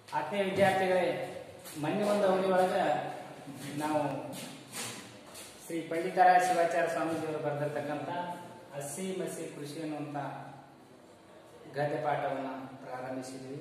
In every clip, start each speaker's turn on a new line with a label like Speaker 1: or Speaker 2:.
Speaker 1: ಆತ್ಮೀಯ ವಿದ್ಯಾರ್ಥಿಗಳೇ ಮೊನ್ನೆ ಒಂದು ಅವಧಿ ಒಳಗೆ ನಾವು ಶ್ರೀ ಪಂಡಿತರ ಶಿವಾಚಾರ್ಯ ಸ್ವಾಮೀಜಿಯವರು ಬರೆದಿರ್ತಕ್ಕಂಥ ಹಸಿ ಮಸಿ ಕೃಷಿ ಅನ್ನುವಂಥ ಗದ್ಯ ಪಾಠವನ್ನು ಪ್ರಾರಂಭಿಸಿದ್ವಿ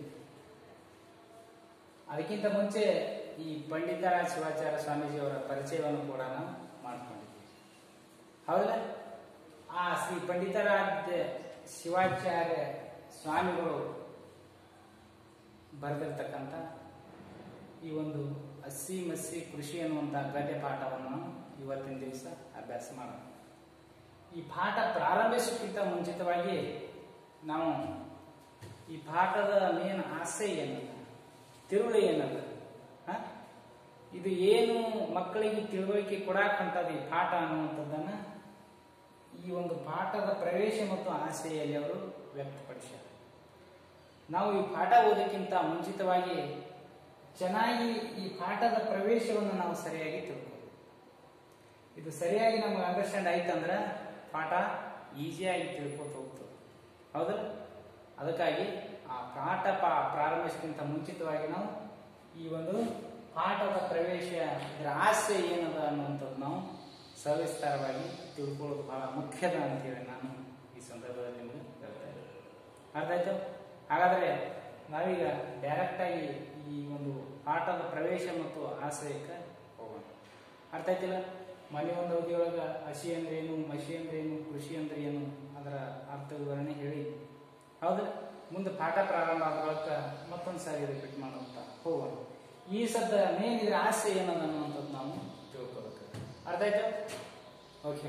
Speaker 1: ಅದಕ್ಕಿಂತ ಮುಂಚೆ ಈ ಪಂಡಿತರ ಶಿವಾಚಾರ್ಯ ಸ್ವಾಮೀಜಿಯವರ ಪರಿಚಯವನ್ನು ಕೂಡ ನಾವು ಮಾಡ್ಕೊಂಡಿದ್ವಿ ಹೌದಲ್ಲ ಆ ಶ್ರೀ ಪಂಡಿತರಾಧ್ಯ ಶಿವಾಚಾರ್ಯ ಸ್ವಾಮಿಗಳು ಬರೆದಿರ್ತಕ್ಕಂಥ ಈ ಒಂದು ಹಸಿ ಮಸಿ ಕೃಷಿ ಅನ್ನುವಂಥ ಗದ್ಯ ಪಾಠವನ್ನು ನಾವು ಇವತ್ತಿನ ದಿವಸ ಅಭ್ಯಾಸ ಮಾಡೋಣ ಈ ಪಾಠ ಪ್ರಾರಂಭಿಸೋಕ್ಕಿಂತ ಮುಂಚಿತವಾಗಿ ನಾವು ಈ ಪಾಠದ ಮೇನ್ ಆಸೆ ಏನದ ತಿರುಳು ಏನದ ಹ? ಇದು ಏನು ಮಕ್ಕಳಿಗೆ ತಿಳುವಳಿಕೆ ಕೊಡಾಕಂತದ ಈ ಪಾಠ ಅನ್ನುವಂಥದ್ದನ್ನ ಈ ಒಂದು ಪಾಠದ ಪ್ರವೇಶ ಮತ್ತು ಆಸೆಯಲ್ಲಿ ಅವರು ವ್ಯಕ್ತಪಡಿಸ್ಯಾರ ನಾವು ಈ ಪಾಠ ಓದಕ್ಕಿಂತ ಮುಂಚಿತವಾಗಿ ಚೆನ್ನಾಗಿ ಈ ಪಾಠದ ಪ್ರವೇಶವನ್ನು ನಾವು ಸರಿಯಾಗಿ ತಿಳ್ಕೋಬೇಕು ಇದು ಸರಿಯಾಗಿ ನಮಗೆ ಅಂಡರ್ಸ್ಟ್ಯಾಂಡ್ ಆಯ್ತಂದ್ರೆ ಪಾಠ ಈಸಿಯಾಗಿ ತಿಳ್ಕೊತ ಹೋಗ್ತದೆ ಹೌದಲ್ಲ ಅದಕ್ಕಾಗಿ ಆ ಪಾಠ ಪಾ ಪ್ರಾರಂಭಿಸಕ್ಕಿಂತ ಮುಂಚಿತವಾಗಿ ನಾವು ಈ ಒಂದು ಪಾಠದ ಪ್ರವೇಶ ಇದರ ಆಸೆ ಏನದ ಅನ್ನುವಂಥದ್ದು ನಾವು ಸವಿಸ್ತಾರವಾಗಿ ತಿಳ್ಕೊಳ್ಳೋದು ಬಹಳ ಮುಖ್ಯದ ಅಂತೇಳಿ ನಾನು ಈ ಸಂದರ್ಭದಲ್ಲಿ ನಿಮಗೆ ಹೇಳ್ತಾ ಇದ್ದೀನಿ ಅರ್ಥ ಆಯ್ತು ಹಾಗಾದ್ರೆ ನಾವೀಗ ಡೈರೆಕ್ಟ್ ಆಗಿ ಈ ಒಂದು ಪಾಠದ ಪ್ರವೇಶ ಮತ್ತು ಆಶ್ರಯಕ್ಕೆ ಹೋಗೋಣ ಅರ್ಥ ಆಯ್ತಿಲ್ಲ ಮನೆ ಒಂದು ಅವಧಿಯೊಳಗ ಹಸಿ ಅಂದ್ರೆ ಏನು ಮಸಿ ಅಂದ್ರೆ ಏನು ಕೃಷಿ ಅಂದ್ರೆ ಏನು ಅದರ ಅರ್ಥ ವಿವರಣೆ ಹೇಳಿ ಹೌದಾ ಮುಂದೆ ಪಾಠ ಪ್ರಾರಂಭ ಆದ ಬಳಿಕ ಮತ್ತೊಂದು ಸಾರಿ ರಿಪೀಟ್ ಮಾಡುವಂತ ಹೋಗೋಣ ಈ ಸದ್ದ ಮೇನ್ ಇದ್ರ ಆಸೆ ಏನದ ಅನ್ನುವಂಥದ್ದು ನಾವು ತಿಳ್ಕೊಬೇಕು ಅರ್ಥ ಆಯ್ತು ಓಕೆ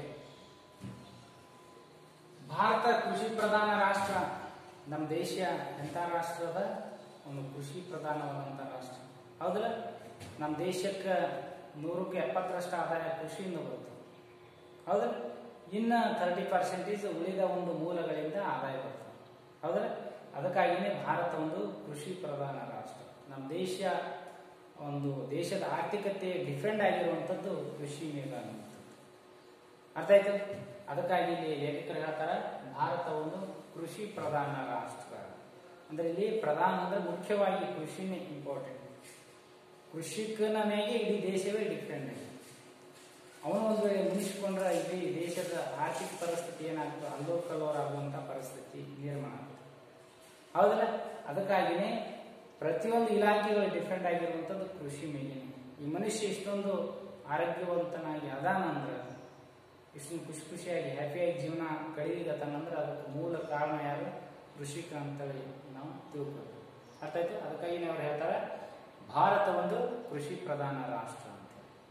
Speaker 1: ಭಾರತ ಕೃಷಿ ಪ್ರಧಾನ ರಾಷ್ಟ್ರ ನಮ್ಮ ದೇಶ ಎಂಥ ರಾಷ್ಟ್ರದ ಒಂದು ಕೃಷಿ ಪ್ರಧಾನವಾದಂಥ ರಾಷ್ಟ್ರ ಹೌದಲ್ಲ ನಮ್ಮ ದೇಶಕ್ಕೆ ನೂರಕ್ಕೆ ಎಪ್ಪತ್ತರಷ್ಟು ಆದಾಯ ಕೃಷಿಯಿಂದ ಬರುತ್ತೆ ಹೌದಲ್ಲ ಇನ್ನು ತರ್ಟಿ ಪರ್ಸೆಂಟೇಜ್ ಉಳಿದ ಒಂದು ಮೂಲಗಳಿಂದ ಆದಾಯ ಬರ್ತದೆ ಹೌದಲ್ಲ ಅದಕ್ಕಾಗಿಯೇ ಭಾರತ ಒಂದು ಕೃಷಿ ಪ್ರಧಾನ ರಾಷ್ಟ್ರ ನಮ್ಮ ದೇಶ ಒಂದು ದೇಶದ ಆರ್ಥಿಕತೆ ಡಿಫೆಂಡ್ ಆಗಿರುವಂಥದ್ದು ಕೃಷಿ ಮೇಲೆ ಅನ್ನುವಂಥದ್ದು ಅರ್ಥ ಆಯ್ತು ಅದಕ್ಕಾಗಿ ಇಲ್ಲಿ ಲೇಖಕರು ಹೇಳ್ತಾರ ಭಾರತ ಒಂದು ಕೃಷಿ ಪ್ರಧಾನ ರಾಷ್ಟ್ರ ಅಂದ್ರೆ ಇಲ್ಲಿ ಪ್ರಧಾನ ಅಂದ್ರೆ ಮುಖ್ಯವಾಗಿ ಕೃಷಿನೇ ಇಂಪಾರ್ಟೆಂಟ್ ಕೃಷಿಕನ ಮೇಲೆ ಇಡೀ ದೇಶವೇ ಡಿಪೆಂಡ್ ಆಗಿದೆ ಅವನು ಒಂದು ವೇಳೆ ಮುನಿಸ್ಕೊಂಡ್ರೆ ಇಡೀ ದೇಶದ ಆರ್ಥಿಕ ಪರಿಸ್ಥಿತಿ ಏನಾಗ್ತದೆ ಅಲ್ಲೋ ಕಲ್ಲೋರ್ ಆಗುವಂತ ಪರಿಸ್ಥಿತಿ ನಿರ್ಮಾಣ ಆಗುತ್ತೆ ಹೌದಲ್ಲ ಅದಕ್ಕಾಗಿನೇ ಪ್ರತಿಯೊಂದು ಇಲಾಖೆಗಳು ಡಿಫೆಂಡ್ ಆಗಿರುವಂಥದ್ದು ಕೃಷಿ ಮೇಲೆ ಈ ಮನುಷ್ಯ ಇಷ್ಟೊಂದು ಆರೋಗ್ಯವಂತನಾಗಿ ಅದಾನ ಅಂದ್ರೆ ಇಷ್ಟು ಖುಷಿ ಖುಷಿಯಾಗಿ ಹ್ಯಾಪಿಯಾಗಿ ಜೀವನ ಕಳೀಲಿಕತ್ತಾನಂದ್ರೆ ಅದಕ್ಕೆ ಮೂಲ ಕಾರಣ ಯಾರು ಕೃಷಿಕ ಅಂತೇಳಿ ನಾವು ತಿಳ್ಕೊಬೇಕು ಅರ್ಥ ಆಯ್ತು ಅದಕ್ಕಾಗಿ ಅವ್ರು ಹೇಳ್ತಾರೆ ಭಾರತ ಒಂದು ಕೃಷಿ ಪ್ರಧಾನ ರಾಷ್ಟ್ರ ಅಂತ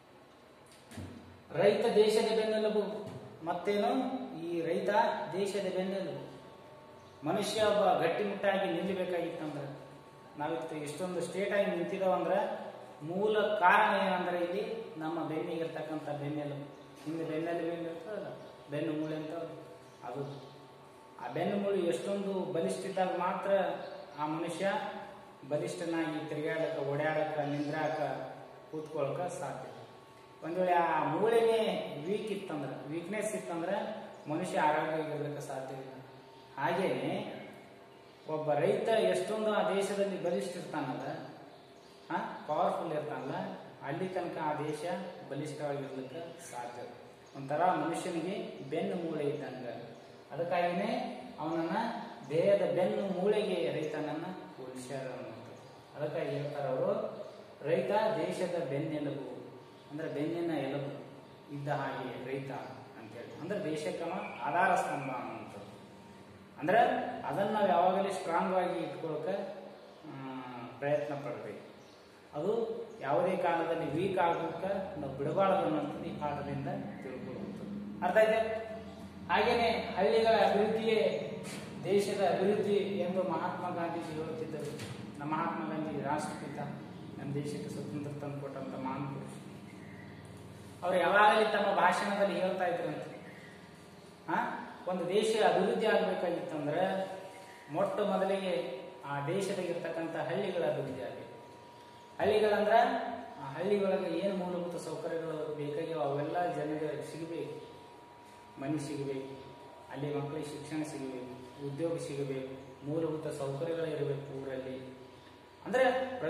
Speaker 1: ರೈತ ದೇಶದ ಬೆನ್ನೆಲುಬು ಮತ್ತೇನು ಈ ರೈತ ದೇಶದ ಬೆನ್ನೆಲುಬು ಮನುಷ್ಯ ಒಬ್ಬ ಗಟ್ಟಿಮುಟ್ಟಾಗಿ ನಿಲ್ಲಬೇಕಾಗಿತ್ತಂದ್ರೆ ನಾವಿತ್ತು ಇಷ್ಟೊಂದು ಸ್ಟೇಟ್ ಆಗಿ ನಿಂತಿದ್ದಾವಂದ್ರೆ ಮೂಲ ಕಾರಣ ಏನಂದ್ರೆ ಇಲ್ಲಿ ನಮ್ಮ ಬೆನ್ನಿಗಿರ್ತಕ್ಕಂಥ ಬೆನ್ನೆಲುಬು ಹಿಂದೆ ಬೆನ್ನೆಲುಬು ಏನಿರ್ತದಲ್ಲ ಬೆನ್ನು ಮೂಳೆ ಅಂತ ಅದು ಆ ಬೆನ್ನು ಮೂಳೆ ಎಷ್ಟೊಂದು ಬಲಿಷ್ಠ ಇದ್ದಾಗ ಮಾತ್ರ ಆ ಮನುಷ್ಯ ಬಲಿಷ್ಠನಾಗಿ ತಿರುಗಾಡಕ ಓಡಾಡಕ ನಿಂದ್ರಾಕ ಕೂತ್ಕೊಳಕ ಸಾಧ್ಯ ಒಂದ್ ವೇಳೆ ಆ ಮೂಳೆನೇ ವೀಕ್ ಇತ್ತಂದ್ರೆ ವೀಕ್ನೆಸ್ ಇತ್ತಂದ್ರೆ ಮನುಷ್ಯ ಆರೋಗ್ಯವಾಗಿರ್ಲಿಕ್ಕೆ ಸಾಧ್ಯ ಇಲ್ಲ ಹಾಗೇನೆ ಒಬ್ಬ ರೈತ ಎಷ್ಟೊಂದು ಆ ದೇಶದಲ್ಲಿ ಬಲಿಷ್ಠ ಇರ್ತಾನಲ್ಲ ಹಾ ಪವರ್ಫುಲ್ ಇರ್ತಾನಲ್ಲ ಅಲ್ಲಿ ತನಕ ಆ ದೇಶ ಬಲಿಷ್ಠವಾಗಿರ್ಲಿಕ್ಕೆ ಸಾಧ್ಯ ಒಂಥರ ಮನುಷ್ಯನಿಗೆ ಬೆನ್ನು ಮೂಳೆ ಇದ್ದಂಗ ಅದಕ್ಕಾಗಿನೇ ಅವನನ್ನ ದೇಹದ ಬೆನ್ನು ಮೂಳೆಗೆ ರೈತನನ್ನ ಹೋಲಿಸ್ಯಾರ ಅನ್ನೋದು ಅದಕ್ಕಾಗಿ ಹೇಳ್ತಾರ ಅವರು ರೈತ ದೇಶದ ಬೆನ್ನೆಲುಬು ಅಂದ್ರೆ ಬೆನ್ನಿನ ಎಲುಬು ಇದ್ದ ಹಾಗೆ ರೈತ ಅಂತೇಳಿ ಅಂದ್ರೆ ದೇಶಕ್ಕೆ ಅವ ಆಧಾರ ಸ್ತಂಭ ಅನ್ನುವಂಥದ್ದು ಅಂದ್ರೆ ಅದನ್ನ ನಾವು ಯಾವಾಗಲೂ ಸ್ಟ್ರಾಂಗ್ ಆಗಿ ಇಟ್ಕೊಳಕ್ಕೆ ಪ್ರಯತ್ನ ಪಡಬೇಕು ಅದು ಯಾವುದೇ ಕಾಲದಲ್ಲಿ ವೀಕ್ ಆಗೋಕೆ ನಾವು ಬಿಡಬಾರದು ಅನ್ನೋಂಥದ್ದು ಈ ಪಾಠದಿಂದ ತಿಳ್ಕೊಳ್ಳುವಂಥದ್ದು ಅರ್ಥ ಆಯ್ತಾ ಹಾಗೇನೆ ಹಳ್ಳಿಗಳ ಅಭಿವೃದ್ಧಿಯೇ ದೇಶದ ಅಭಿವೃದ್ಧಿ ಎಂದು ಮಹಾತ್ಮ ಗಾಂಧೀಜಿ ಹೇಳುತ್ತಿದ್ದರು ನಮ್ಮ ಮಹಾತ್ಮ ಗಾಂಧಿ ರಾಷ್ಟ್ರಪಿತ ನಮ್ಮ ದೇಶಕ್ಕೆ ಸ್ವತಂತ್ರ ತಂದುಕೊಟ್ಟಂತ ಮಹಾನ್ ಪುರುಷ ಅವರು ಯಾವಾಗಲೂ ತಮ್ಮ ಭಾಷಣದಲ್ಲಿ ಹೇಳ್ತಾ ಇದ್ರಂತೆ ಆ ಒಂದು ದೇಶ ಅಭಿವೃದ್ಧಿ ಆಗಬೇಕಾಗಿತ್ತಂದ್ರೆ ಮೊಟ್ಟ ಮೊದಲಿಗೆ ಆ ದೇಶದಾಗಿರ್ತಕ್ಕಂಥ ಹಳ್ಳಿಗಳ ಅಭಿವೃದ್ಧಿ ಆಗಬೇಕು ಹಳ್ಳಿಗಳಂದ್ರ ಆ ಹಳ್ಳಿಯೊಳಗೆ ಏನು ಮೂಲಭೂತ ಸೌಕರ್ಯಗಳು ಬೇಕಾಗ್ಯಾವ ಅವೆಲ್ಲ ಜನಗಳಿಗೆ ಸಿಗಬೇಕು ಮನೆ ಸಿಗಬೇಕು ಅಲ್ಲಿ ಮಕ್ಕಳಿಗೆ ಶಿಕ್ಷಣ ಸಿಗಬೇಕು ಉದ್ಯೋಗ ಸಿಗಬೇಕು ಮೂಲಭೂತ ಸೌಕರ್ಯಗಳು ಇರಬೇಕು ಊರಲ್ಲಿ ಅಂದ್ರೆ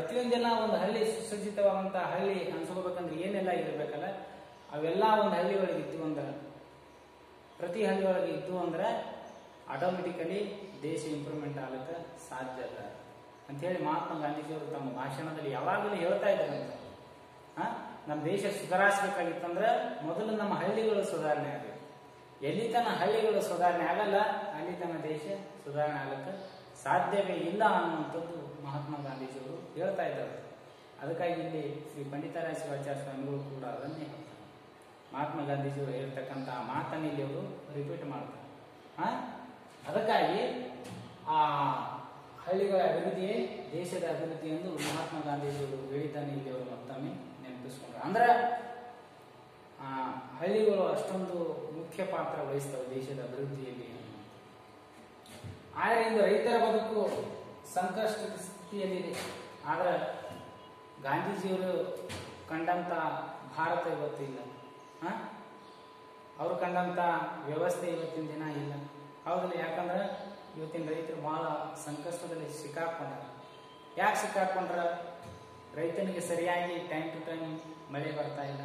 Speaker 1: ಪ್ರತಿಯೊಂದೆಲ್ಲ ಒಂದು ಹಳ್ಳಿ ಸುಸಜ್ಜಿತವಾದಂತ ಹಳ್ಳಿ ಅನ್ಸ್ಕೋಬೇಕಂದ್ರೆ ಏನೆಲ್ಲ ಇರಬೇಕಲ್ಲ ಅವೆಲ್ಲ ಒಂದು ಹಳ್ಳಿ ಒಳಗೆ ಇದ್ದು ಅಂದ್ರೆ ಪ್ರತಿ ಹಳ್ಳಿ ಒಳಗೆ ಇದ್ದು ಅಂದ್ರೆ ಆಟೋಮೆಟಿಕಲಿ ದೇಶ ಇಂಪ್ರೂವ್ಮೆಂಟ್ ಆಗಕ್ಕೆ ಸಾಧ್ಯ ಅದ ಅಂತ ಹೇಳಿ ಮಹಾತ್ಮ ಗಾಂಧೀಜಿಯವರು ತಮ್ಮ ಭಾಷಣದಲ್ಲಿ ಯಾವಾಗಲೂ ಹೇಳ್ತಾ ಇದ್ದಾರೆ ಅಂತ ಆ? ನಮ್ಮ ದೇಶ ಸುಧಾರಿಸಬೇಕಾಗಿತ್ತಂದ್ರೆ ಮೊದಲು ನಮ್ಮ ಹಳ್ಳಿಗಳು ಸುಧಾರಣೆ ಆಗಬೇಕು ಎಲ್ಲಿ ತನ ಹಳ್ಳಿಗಳು ಸುಧಾರಣೆ ಆಗಲ್ಲ ಅಲ್ಲಿ ತನ ದೇಶ ಸುಧಾರಣೆ ಆಗಕ್ಕೆ ಸಾಧ್ಯವೇ ಇಲ್ಲ ಅನ್ನುವಂಥದ್ದು ಮಹಾತ್ಮ ಗಾಂಧೀಜಿಯವರು ಹೇಳ್ತಾ ಇದ್ದಾರೆ ಅದಕ್ಕಾಗಿ ಇಲ್ಲಿ ಶ್ರೀ ಪಂಡಿತಾರಾಯ ಶಿವಾಚಾರ್ಯ ಸ್ವಾಮಿಗಳು ಕೂಡ ಅದನ್ನೇ ಹೇಳ್ತಾರೆ ಮಹಾತ್ಮ ಗಾಂಧೀಜಿಯವರು ಹೇಳ್ತಕ್ಕಂಥ ಮಾತನ್ನು ಇಲ್ಲಿ ಅವರು ರಿಪೀಟ್ ಮಾಡ್ತಾರೆ ಆ? ಅದಕ್ಕಾಗಿ ಆ ಹಳ್ಳಿಗಳ ಅಭಿವೃದ್ಧಿಯೇ ದೇಶದ ಅಭಿವೃದ್ಧಿ ಎಂದು ಮಹಾತ್ಮ ಗಾಂಧೀಜಿಯವರು ಹೇಳಿದ್ದಾನೆ ಇಲ್ಲಿ ಅವರು ಮತ್ತೊಮ್ಮೆ ನೆನಪಿಸ್ಕೊಂಡ್ರು ಅಂದ್ರೆ ಆ ಹಳ್ಳಿಗಳು ಅಷ್ಟೊಂದು ಮುಖ್ಯ ಪಾತ್ರ ವಹಿಸ್ತವೆ ದೇಶದ ಅಭಿವೃದ್ಧಿಯಲ್ಲಿ ಆದರೆ ಇಂದು ರೈತರ ಬದುಕು ಸಂಕಷ್ಟದ ಸ್ಥಿತಿಯಲ್ಲಿದೆ ಆದ್ರೆ ಗಾಂಧೀಜಿಯವರು ಕಂಡಂತ ಭಾರತ ಇವತ್ತಿಲ್ಲ ಆ? ಅವ್ರು ಕಂಡಂತ ವ್ಯವಸ್ಥೆ ಇವತ್ತಿನ ದಿನ ಇಲ್ಲ ಹೌದಲ್ಲ ಯಾಕಂದ್ರೆ ಇವತ್ತಿನ ರೈತರು ಬಹಳ ಸಂಕಷ್ಟದಲ್ಲಿ ಸಿಕ್ಕಾಕೊಂಡ್ರ ಯಾಕೆ ಸಿಕ್ಕಾಕೊಂಡ್ರ ರೈತನಿಗೆ ಸರಿಯಾಗಿ ಟೈಮ್ ಟು ಟೈಮ್ ಮಳೆ ಬರ್ತಾ ಇಲ್ಲ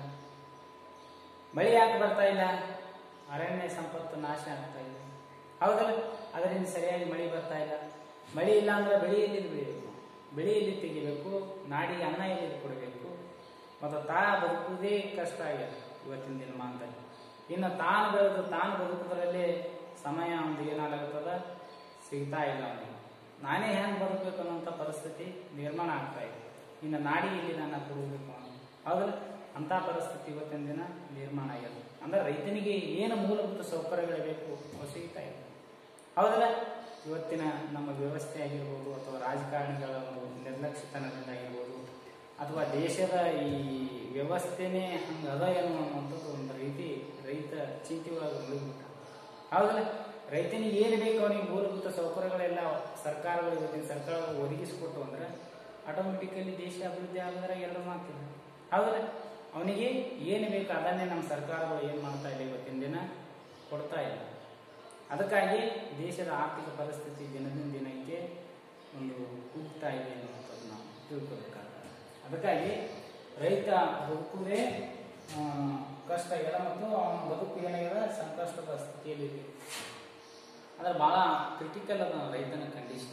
Speaker 1: ಮಳೆ ಯಾಕೆ ಬರ್ತಾ ಇಲ್ಲ ಅರಣ್ಯ ಸಂಪತ್ತು ನಾಶ ಆಗ್ತಾ ಇದೆ ಹೌದಲ್ಲ ಅದರಿಂದ ಸರಿಯಾಗಿ ಮಳೆ ಬರ್ತಾ ಇಲ್ಲ ಮಳೆ ಇಲ್ಲ ಅಂದ್ರೆ ಬೆಳೆ ಎಲ್ಲಿ ಬೆಳಿಬೇಕು ಬೆಳೆ ಎಲ್ಲಿ ತೆಗಿಬೇಕು ನಾಡಿಗೆ ಅನ್ನ ಎಲ್ಲಿ ಕೊಡಬೇಕು ಮತ್ತು ತಾ ಬದುಕುವುದೇ ಕಷ್ಟ ಆಗಿದೆ ಇವತ್ತಿನ ದಿನಮಾನದಲ್ಲಿ ಇನ್ನು ತಾನು ಬೆಳೆದು ತಾನು ಬದುಕುವುದರಲ್ಲಿ ಸಮಯ ಒಂದು ಏನಾಗತ್ತದ ಸಿಗ್ತಾ ಇಲ್ಲ ಅವನಿಗೆ ನಾನೇ ಹೆಂಗೆ ಬದುಕಬೇಕು ಅನ್ನೋಂಥ ಪರಿಸ್ಥಿತಿ ನಿರ್ಮಾಣ ಆಗ್ತಾ ಇದೆ ಇನ್ನು ನಾಡಿ ಇಲ್ಲಿ ನಾನು ಕೊಡಬೇಕು ಹೌದಲ್ಲ ಅಂತ ಪರಿಸ್ಥಿತಿ ಇವತ್ತಿನ ದಿನ ನಿರ್ಮಾಣ ಆಗ್ಯದ ಅಂದ್ರೆ ರೈತನಿಗೆ ಏನು ಮೂಲಭೂತ ಸೌಕರ್ಯಗಳು ಬೇಕು ಅವು ಸಿಗ್ತಾ ಇದೆ ಹೌದಲ್ಲ ಇವತ್ತಿನ ನಮ್ಮ ವ್ಯವಸ್ಥೆ ಆಗಿರ್ಬೋದು ಅಥವಾ ರಾಜಕಾರಣಿಗಳ ಒಂದು ನಿರ್ಲಕ್ಷ್ಯತನದಿಂದ ಆಗಿರ್ಬೋದು ಅಥವಾ ದೇಶದ ಈ ವ್ಯವಸ್ಥೆನೇ ಹಂಗ ಅದ ಏನು ಅನ್ನುವಂಥದ್ದು ಒಂದು ರೀತಿ ರೈತ ಚಿಂತೆ ಒಳಗೆ ಮುಳುಗಿಬಿಟ್ಟ ಹೌದಲ್ಲ ರೈತನಿಗೆ ಏನು ಬೇಕು ಅವನಿಗೆ ಮೂಲಭೂತ ಸೌಕರ್ಯಗಳೆಲ್ಲ ಸರ್ಕಾರಗಳು ಇವತ್ತಿನ ಸರ್ಕಾರಗಳು ಒದಗಿಸಿಕೊಟ್ಟು ಅಂದ್ರೆ ಆಟೋಮೆಟಿಕಲಿ ದೇಶ ಅಭಿವೃದ್ಧಿ ಆಗಿದ್ರೆ ಎಲ್ಲರೂ ಮಾಡ್ತಿದ್ರು ಹೌದಲ್ಲ ಅವನಿಗೆ ಏನು ಬೇಕು ಅದನ್ನೇ ನಮ್ಮ ಸರ್ಕಾರಗಳು ಏನು ಮಾಡ್ತಾ ಇಲ್ಲ ಇವತ್ತಿನ ದಿನ ಕೊಡ್ತಾ ಇಲ್ಲ ಅದಕ್ಕಾಗಿ ದೇಶದ ಆರ್ಥಿಕ ಪರಿಸ್ಥಿತಿ ದಿನದಿಂದ ದಿನಕ್ಕೆ ಒಂದು ಕುಗ್ತಾ ಇದೆ ಅನ್ನುವಂಥದ್ದು ನಾವು ತಿಳ್ಕೊಬೇಕಾಗ್ತದೆ ಅದಕ್ಕಾಗಿ ರೈತ ಬದುಕುವುದೇ ಆ, ಕಷ್ಟ ಆಗ್ಯದ ಮತ್ತು ಅವನ ಬದುಕು ಏನಾಗ್ಯದ ಸಂಕಷ್ಟದ ಸ್ಥಿತಿಯಲ್ಲಿದೆ ಅಂದ್ರೆ ಬಹಳ ಕ್ರಿಟಿಕಲ್ ಅದ ರೈತನ ಕಂಡೀಷನ್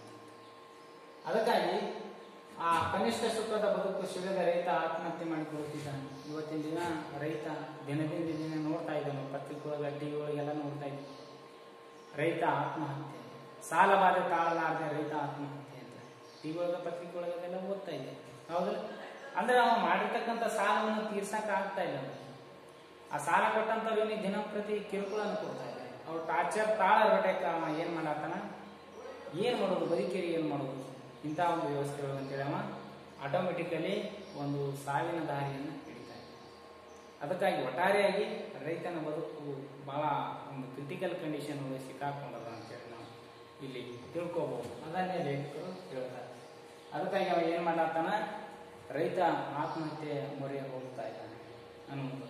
Speaker 1: ಅದಕ್ಕಾಗಿ ಆ ಕನಿಷ್ಠ ಸುಖದ ಬದುಕು ಸಿಗದ ರೈತ ಆತ್ಮಹತ್ಯೆ ಮಾಡಿಕೊಳ್ಳುತ್ತಿದ್ದಾನೆ ಇವತ್ತಿನ ದಿನ ರೈತ ದಿನದಿಂದ ದಿನ ನೋಡ್ತಾ ಇದ್ದಾನೆ ಪತ್ರಿಕೆಯೊಳಗೆ ಟಿವಿಯೊಳಗೆಲ್ಲ ನೋಡ್ತಾ ಇದ್ದಾನೆ ರೈತ ಆತ್ಮಹತ್ಯೆ ಸಾಲ ಬಾಧೆ ತಾಳಲಾರದೆ ರೈತ ಆತ್ಮಹತ್ಯೆ ಅಂತ ಟಿವಿ ಒಳಗೆ ಪತ್ರಿಕೆ ಒಳಗೆ ಅದೆಲ್ಲ ಓದ್ತಾ ಇದೆ ಹೌದಲ್ಲ ಅಂದ್ರೆ ಅವ ಮಾಡಿರ್ತಕ್ಕಂಥ ಸಾಲವನ್ನು ತೀರ್ಸಕ್ ಆಗ್ತಾ ಇಲ್ಲ ಅವ್ನಿಗೆ. ಆ ಸಾಲ ಕೊಟ್ಟಂತವ್ರಿಗೆ ದಿನಂಪ್ರತಿ ಕಿರುಕುಳನ್ನು ಕೊಡ್ತಾ ಇದ್ದಾರೆ ಅವ್ರು ಟಾರ್ಚರ್ ತಾಳ ಹೊಟ್ಟೆಕ ಅವ ಏನ್ ಮಾಡತ್ತಾನ ಏನ್ ಮಾಡೋದು ಬದುಕೇರಿ ಏನ್ ಮಾಡೋದು ಇಂಥ ಒಂದು ವ್ಯವಸ್ಥೆ ಒಳಗೆ ಅಂತೇಳಿ ಅವ ಆಟೋಮೆಟಿಕಲಿ ಒಂದು ಸಾವಿನ ದಾರಿಯನ್ನು ಹಿಡಿತಾ ಇದ್ದಾನೆ ಅದಕ್ಕಾಗಿ ಒಟ್ಟಾರೆಯಾಗಿ ರೈತನ ಬದುಕು ಬಹಳ ಒಂದು ಕ್ರಿಟಿಕಲ್ ಕಂಡೀಷನ್ ಒಳಗೆ ಸಿಕ್ಕಾಕೊಂಡದ ಅಂತೇಳಿ ನಾವು ಇಲ್ಲಿ ತಿಳ್ಕೊಬಹುದು ಅದನ್ನೇ ಲೇಖಕರು ಹೇಳ್ತಾರೆ ಅದಕ್ಕಾಗಿ ಅವ ಏನ್ ಮಾಡತ್ತಾನ ರೈತ ಆತ್ಮಹತ್ಯೆ ಮೊರೆ ಹೋಗ್ತಾ ಇದ್ದಾನೆ ಅನ್ನುವಂಥದ್ದು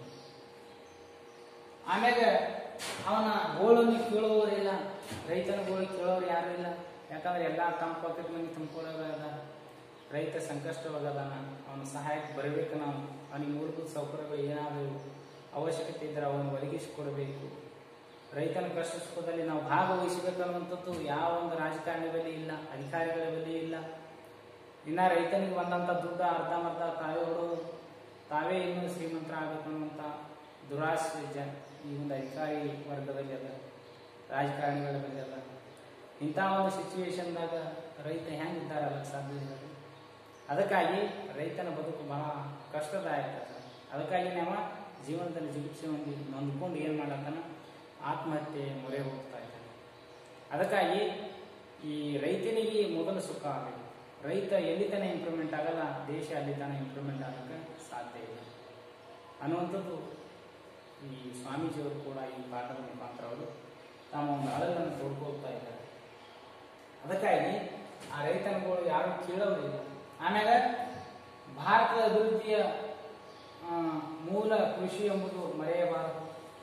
Speaker 1: ಆಮ್ಯಾಗ ಅವನ ಗೋಳನ್ನು ಕೇಳುವವರಿಲ್ಲ ರೈತನ ಗೋಳು ಕೇಳೋರು ಯಾರು ಇಲ್ಲ ಯಾಕಂದ್ರೆ ಎಲ್ಲ ತಮ್ಮ ಪಾಕೆಟ್ ಮನಿ ತುಂಬಿಕೊಳ್ಳೋದ ರೈತ ಸಂಕಷ್ಟವಾಗದಾನ ಅವನ ಸಹಾಯಕ್ಕೆ ಬರಬೇಕು ನಾವು ಅವನಿಗೆ ಮೂಲಭೂತ ಸೌಕರ್ಯಗಳು ಏನಾದರೂ ಅವಶ್ಯಕತೆ ಇದ್ದರೆ ಅವನು ಒದಗಿಸಿಕೊಡಬೇಕು ರೈತನ ಕಷ್ಟ ಸುಖದಲ್ಲಿ ನಾವು ಭಾಗವಹಿಸಬೇಕು ಅನ್ನುವಂಥದ್ದು ಯಾವ ಒಂದು ರಾಜಕಾರಣಿ ಬಳಿ ಇಲ್ಲ ಅಧಿಕಾರಿಗಳ ಬಳಿ ಇಲ್ಲ ಇನ್ನ ರೈತನಿಗೆ ಬಂದಂತ ದುಡ್ಡು ಅರ್ಧಂಬರ್ಧ ತಾವೇ ಹೊಡೋದು ತಾವೇ ಇನ್ನೂ ಶ್ರೀಮಂತರಾಗಬೇಕು ಅನ್ನುವಂಥ ದುರಾಸೆ ಜ ಈ ಒಂದು ಅಧಿಕಾರಿ ವರ್ಗದಲ್ಲಿ ಅದ ರಾಜಕಾರಣಿಗಳ ಬಳಿ ಅದ ಇಂಥ ಒಂದು ಸಿಚುವೇಶನ್ದಾಗ ರೈತ ಹೆಂಗಿದ್ದಾರಲ್ಲ ಸಾಧ್ಯ ಇಲ್ಲ ಅದಕ್ಕಾಗಿ ರೈತನ ಬದುಕು ಬಹಳ ಕಷ್ಟದಾಯಕ ಸರ್. ಅದಕ್ಕಾಗಿ ನಾವು ಜೀವನದಲ್ಲಿ ಜಿಗುಪ್ಸೆ ಹೊಂದಿ ನೊಂದ್ಕೊಂಡು ಏನು ಮಾಡತ್ತಾನ ಆತ್ಮಹತ್ಯೆ ಮೊರೆ ಹೋಗ್ತಾ ಇದ್ದಾನೆ ಅದಕ್ಕಾಗಿ ಈ ರೈತನಿಗೆ ಮೊದಲು ಸುಖ ಆಗಬೇಕು ರೈತ ಎಲ್ಲಿ ತನ ಇಂಪ್ರೂವ್ಮೆಂಟ್ ಆಗಲ್ಲ ದೇಶ ಅಲ್ಲಿ ತನ ಇಂಪ್ರೂವ್ಮೆಂಟ್ ಆಗಕ್ಕೆ ಸಾಧ್ಯ ಇಲ್ಲ ಅನ್ನುವಂಥದ್ದು ಈ ಸ್ವಾಮೀಜಿಯವರು ಕೂಡ ಈ ಪಾಠದ ಮುಖಾಂತರ ಅವರು ತಮ್ಮ ಒಂದು ಅಳಲನ್ನು ತೋಡ್ಕೊಳ್ತಾ ಇದ್ದಾರೆ ಅದಕ್ಕಾಗಿ ಆ ರೈತನುಗಳು ಯಾರು ಕೇಳೋರಿಲ್ಲ ಆಮೇಲೆ ಭಾರತದ ಅಭಿವೃದ್ಧಿಯ ಆ, ಮೂಲ ಕೃಷಿ ಎಂಬುದು ಮರೆಯಬಾರದು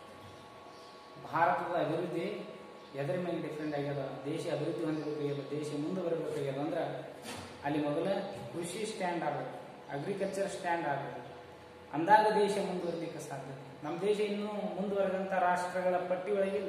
Speaker 1: ಭಾರತದ ಅಭಿವೃದ್ಧಿ ಎದರ ಮೇಲೆ ಡಿಫ್ರೆಂಟ್ ಆಗ್ಯದ ದೇಶ ಅಭಿವೃದ್ಧಿ ಹೊಂದಬೇಕಾಗ್ಯದ ದೇಶ ಮುಂದೆ ಬರಬೇಕಾಗ್ಯದ ಅಂದ್ರೆ ಅಲ್ಲಿ ಮೊದಲ ಕೃಷಿ ಸ್ಟ್ಯಾಂಡ್ ಆಗಬೇಕು ಅಗ್ರಿಕಲ್ಚರ್ ಸ್ಟ್ಯಾಂಡ್ ಆಗಬೇಕು ಅಂದಾಗ ದೇಶ ಮುಂದುವರಿಲಿಕ್ಕೆ ಸಾಧ್ಯ ನಮ್ಮ ದೇಶ ಇನ್ನೂ ಮುಂದುವರೆದಂಥ ರಾಷ್ಟ್ರಗಳ ಪಟ್ಟಿ ಒಳಗಿಲ್ಲ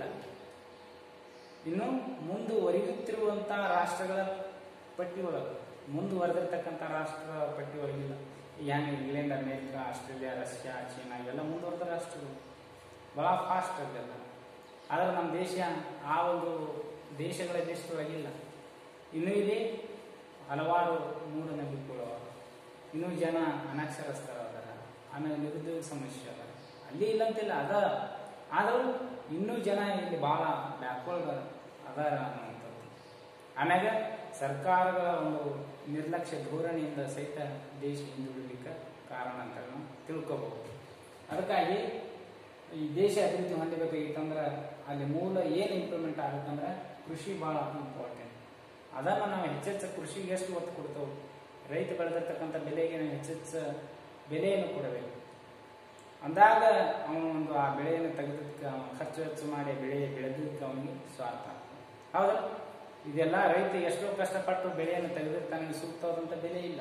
Speaker 1: ಇನ್ನು ಮುಂದುವರಿಯುತ್ತಿರುವಂಥ ರಾಷ್ಟ್ರಗಳ ಪಟ್ಟಿ ಒಳಗೆ ಮುಂದುವರೆದಿರ್ತಕ್ಕಂಥ ರಾಷ್ಟ್ರ ಪಟ್ಟಿ ಒಳಗಿಲ್ಲ ಏನು England America Australia Russia China ಇವೆಲ್ಲ ಮುಂದುವರೆದ ರಾಷ್ಟ್ರಗಳು ಭಾಳ ಫಾಸ್ಟ್ ಅದೆಲ್ಲ ಆದರೆ ನಮ್ಮ ದೇಶ ಆ ಒಂದು ದೇಶಗಳ ಲಿಸ್ಟೊಳಗಿಲ್ಲ ಇನ್ನೂ ಇಲ್ಲಿ ಹಲವಾರು ಮೂಢನಂಬಿಕೆಗಳು ಅವ. ಇನ್ನೂ ಜನ ಅನಕ್ಷರಸ್ಥರದಾರ ಆಮೇಲೆ ನಿರುದ್ಯೋಗ ಸಮಸ್ಯೆ ಅದ ಅಲ್ಲಿ ಇಲ್ಲ ಅಂತಿಲ್ಲ ಅದ ಆದರೂ ಇನ್ನೂ ಜನ ಇಲ್ಲಿ ಭಾಳ ಬ್ಯಾಕ್ವರ್ಡ್ ಅದಾರ ಅನ್ನುವಂಥದ್ದು ಆಮ್ಯಾಗ ಸರ್ಕಾರಗಳ ಒಂದು ನಿರ್ಲಕ್ಷ್ಯ ಧೋರಣೆಯಿಂದ ಸಹಿತ ದೇಶ ಹಿಂದುಳಿಲಿಕ್ಕೆ ಕಾರಣ ಅಂತ ನಾವು ತಿಳ್ಕೋಬಹುದು ಅದಕ್ಕಾಗಿ ಈ ದೇಶ ಅಭಿವೃದ್ಧಿ ಹೊಂದಬೇಕಾಗಿತ್ತಂದ್ರೆ ಅಲ್ಲಿ ಮೂಲ ಏನು ಇಂಪ್ರೂವ್ಮೆಂಟ್ ಆಗುತ್ತಂದ್ರೆ ಕೃಷಿ ಭಾಳ ಇಂಪಾರ್ಟೆಂಟ್ ಅದನ್ನು ನಾವು ಹೆಚ್ಚೆಚ್ಚು ಕೃಷಿಗೆ ಎಷ್ಟು ಒತ್ತು ಕೊಡ್ತೇವೆ ರೈತ ಬೆಳೆದಿರ್ತಕ್ಕಂಥ ಬೆಲೆಗೆ ನಾವು ಹೆಚ್ಚೆಚ್ಚು ಬೆಲೆಯನ್ನು ಕೊಡಬೇಕು ಅಂದಾಗ ಅವನು ಒಂದು ಆ ಬೆಳೆಯನ್ನು ತೆಗೆದಕ್ಕೆ ಅವನು ಖರ್ಚು ವೆಚ್ಚ ಮಾಡಿ ಬೆಳೆ ಬೆಳೆದಕ್ಕೆ ಅವನಿಗೆ ಸ್ವಾರ್ಥ ಹೌದಾ ಇದೆಲ್ಲ ರೈತ ಎಷ್ಟೋ ಕಷ್ಟಪಟ್ಟು ಬೆಳೆಯನ್ನು ತೆಗೆದಿರ್ತಾನೆ ಸೂಕ್ತವಾದಂಥ ಬೆಲೆ ಇಲ್ಲ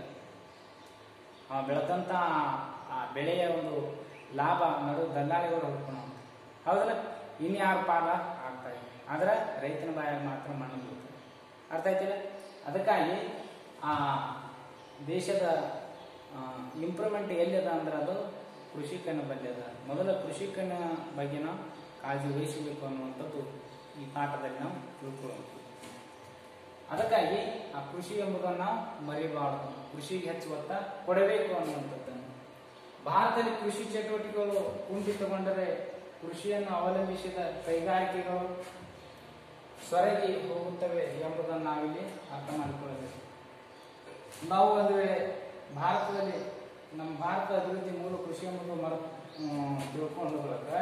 Speaker 1: ಆ ಬೆಳೆದಂಥ ಆ ಬೆಳೆಯ ಒಂದು ಲಾಭ ನಡು ದಲ್ಲಾಳಿಗಳು ಹುಡ್ಕೊಂಡು ಹೌದಲ್ಲ ಇನ್ಯಾರ ಪಾಲ ಆಗ್ತಾ ಇದೆ ಆದ್ರೆ ರೈತನ ಬಾಯಾಗ ಮಾತ್ರ ಮಣ್ಣು ಬೀಳ್ತದೆ ಅರ್ಥ ಆಯ್ತಿಲ್ಲ ಅದಕ್ಕಾಗಿ ಆ ದೇಶದ ಇಂಪ್ರೂವ್ಮೆಂಟ್ ಎಲ್ಲಿದೆ ಅಂದ್ರೆ ಅದು ಕೃಷಿಕನ ಬಗ್ಗೆ ಅದ ಮೊದಲ ಕೃಷಿಕನ ಬಗ್ಗೆ ನಾವು ಕಾಳಜಿ ವಹಿಸಬೇಕು ಅನ್ನುವಂಥದ್ದು ಈ ಪಾಠದಲ್ಲಿ ನಾವು ತಿಳ್ಕೊಳ್ಳೋದು ಅದಕ್ಕಾಗಿ ಆ ಕೃಷಿ ಎಂಬುದನ್ನು ನಾವು ಮರಿಬಾರದು ಕೃಷಿಗೆ ಹೆಚ್ಚು ಒತ್ತ ಕೊಡಬೇಕು ಅನ್ನುವಂಥದ್ದನ್ನು ಭಾರತದಲ್ಲಿ ಕೃಷಿ ಚಟುವಟಿಕೆಗಳು ಕುಂಠಿತಗೊಂಡರೆ ಕೃಷಿಯನ್ನು ಅವಲಂಬಿಸಿದ ಕೈಗಾರಿಕೆಗಳು ಸೊರಗಿ ಹೋಗುತ್ತವೆ ಎಂಬುದನ್ನು ನಾವಿಲ್ಲಿ ಅರ್ಥ ಮಾಡಿಕೊಳ್ಳಬೇಕು ನಾವು ಒಂದು ವೇಳೆ ಭಾರತದಲ್ಲಿ ನಮ್ಮ ಭಾರತ ಅಭಿವೃದ್ಧಿ ಮೂಲ ಕೃಷಿ ಎಂಬುದು ಮರ ತಿಳ್ಕೊಂಡು ಹೋಗ್ಲಕ್ಕ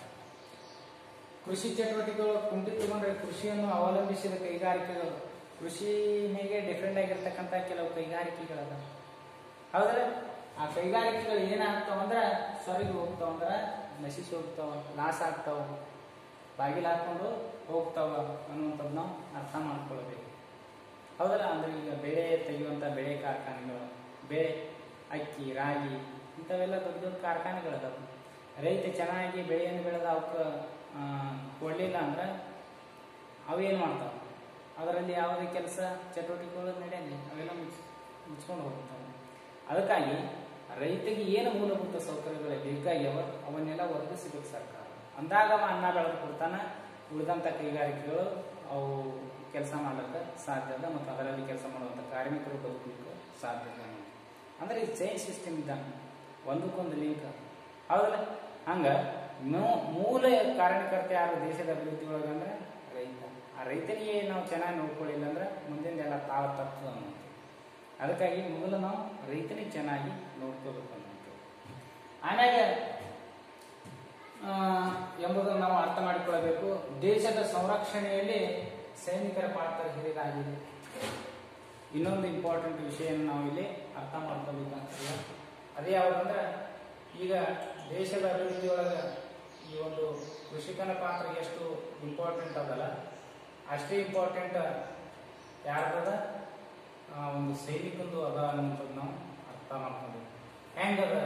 Speaker 1: ಕೃಷಿ ಚಟುವಟಿಕೆಗಳು ಕುಂಠಿತಗೊಂಡ್ರೆ ಕೃಷಿಯನ್ನು ಅವಲಂಬಿಸಿದ ಕೈಗಾರಿಕೆಗಳು ಕೃಷಿ ಮೇಲೆ ಡಿಫ್ರೆಂಟ್ ಆಗಿರ್ತಕ್ಕಂಥ ಕೆಲವು ಕೈಗಾರಿಕೆಗಳದ ಹೌದ್ರೆ ಆ ಕೈಗಾರಿಕೆಗಳು ಏನಾಗ್ತಾವ ಅಂದ್ರೆ ಸೊರಗಿ ಹೋಗ್ತಾವ ಅಂದ್ರೆ ನಶಿಸಿ ಹೋಗ್ತಾವ ಲಾಸ್ ಆಗ್ತಾವ ಬಾಗಿಲು ಹಾಕೊಂಡು ಹೋಗ್ತಾವ ಅನ್ನುವಂಥದ್ದು ನಾವು ಅರ್ಥ ಮಾಡ್ಕೊಳ್ಬೇಕು ಹೌದಲ್ಲ ಅಂದ್ರೆ ಈಗ ಬೆಳೆ ತೆಗೆಯುವಂಥ ಬೆಳೆ ಕಾರ್ಖಾನೆಗಳು ಬೆಳೆ ಅಕ್ಕಿ ರಾಗಿ ಇಂಥವೆಲ್ಲ ದೊಡ್ಡ ದೊಡ್ಡ ಕಾರ್ಖಾನೆಗಳದಾವ ರೈತ ಚೆನ್ನಾಗಿ ಬೆಳೆಯನ್ನು ಬೆಳೆದ ಅವಕ್ಕೆ ಕೊಡಲಿಲ್ಲ ಅಂದ್ರೆ ಅವೇನು ಮಾಡ್ತಾವ ಅದರಲ್ಲಿ ಯಾವುದೇ ಕೆಲಸ ಚಟುವಟಿಕೆಗಳು ನಡೆಯಂಗಿಲ್ಲ ಅವೆಲ್ಲ ಮುಚ್ ಮುಚ್ಕೊಂಡು ಹೋಗ್ತಾವೆ ಅದಕ್ಕಾಗಿ ರೈತಗೆ ಏನು ಮೂಲಭೂತ ಸೌಕರ್ಯಗಳು ಬೇಕಾಗ್ಯಾವ ಅವನ್ನೆಲ್ಲ ಒದಗಿಸಬೇಕು ಸರ್ಕಾರ ಅಂದಾಗ ಅವ ಅನ್ನ ಬೆಳೆದು ಕೊಡ್ತಾನೆ ಉಳಿದಂಥ ಕೈಗಾರಿಕೆಗಳು ಅವು ಕೆಲಸ ಮಾಡ್ಲಿಕ್ಕೆ ಸಾಧ್ಯ ಅದ ಮತ್ತು ಅದರಲ್ಲಿ ಕೆಲಸ ಮಾಡುವಂಥ ಕಾರ್ಮಿಕರು ಬದುಕಲಿಕ್ಕೆ ಸಾಧ್ಯ ಅದ ಅಂದ್ರೆ ಇದು ಚೈನ್ ಸಿಸ್ಟಮ್ ಇದ್ದಂಗೆ ಒಂದಕ್ಕೊಂದು ಲಿಂಕ್ ಹೌದಲ್ಲ ಹಂಗ ಮೂ- ಮೂಲ ಕಾರಣಕರ್ತ ಯಾರು ದೇಶದ ಅಭಿವೃದ್ಧಿ ಒಳಗಂದ್ರೆ ರೈತ ಆ ರೈತನಿಗೆ ನಾವು ಚೆನ್ನಾಗಿ ನೋಡ್ಕೊಳ್ಳಿಲ್ಲ ಅಂದ್ರೆ ಮುಂದಿನ ತಾಳ ತಪ್ಪು ಅನ್ನೋದು ಅದಕ್ಕಾಗಿ ಮೊದಲು ನಾವು ರೈತನಿಗೆ ಚೆನ್ನಾಗಿ ನೋಡ್ಕೋಬೇಕು ಅನ್ನೋದು ಆಮ್ಯಾಗ ಆ, ಎಂಬುದನ್ನು ನಾವು ಅರ್ಥ ಮಾಡಿಕೊಳ್ಳಬೇಕು ದೇಶದ ಸಂರಕ್ಷಣೆಯಲ್ಲಿ ಸೈನಿಕರ ಪಾತ್ರ ಹಿರಿದಾಗಿದೆ ಇನ್ನೊಂದು ಇಂಪಾರ್ಟೆಂಟ್ ವಿಷಯ ನಾವು ಇಲ್ಲಿ ಅರ್ಥ ಮಾಡ್ಕೋಬೇಕಂತಿಲ್ಲ ಅದೇ ಯಾವುದಂದ್ರೆ ಈಗ ದೇಶದ ಅಭಿವೃದ್ಧಿಯೊಳಗೆ ಈ ಒಂದು ಕೃಷಿಕನ ಪಾತ್ರ ಎಷ್ಟು ಇಂಪಾರ್ಟೆಂಟ್ ಅದಲ್ಲ ಅಷ್ಟೇ ಇಂಪಾರ್ಟೆಂಟ್ ಯಾರ್ದದ ಆ ಒಂದು ಸೈನಿಕಂದು ಅದ ಅನ್ನುವಂಥದ್ದು ನಾವು ಅರ್ಥ ಮಾಡ್ಕೋಬೇಕು ಹೆಂಗದ